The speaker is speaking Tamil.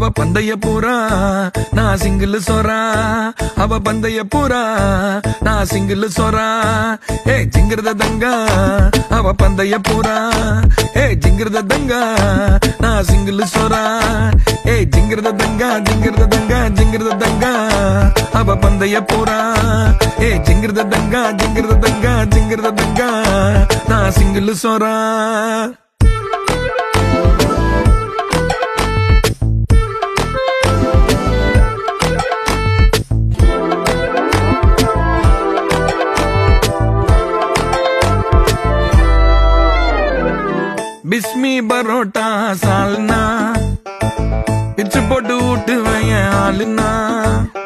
அவ பந்தய பூரா நான் சிங்கிள் சொரா அவ பந்தய பூரா நான் சிங்கிள் சொரா ஏ ஜிங்கிரத தங்கா அவ பந்தய பூரா ஏ ஜிங்கிரத தங்கா நான் சிங்கிள் சொரா ஏ ஜிங்கிரத தங்கா ஜிங்கிரத தங்கா ஜிங்கிரத தங்கா அவ பந்தய பூரா ஏ ஜிங்கிரத தங்கா ஜிங்கிரத தங்கா ஜிங்கிரத தங்கா நான் சிங்கிள் சொரா பிஸ்மி பரோட்டா சால்னா பிச்சு போட்டு விட்டு வைய ஆளுனா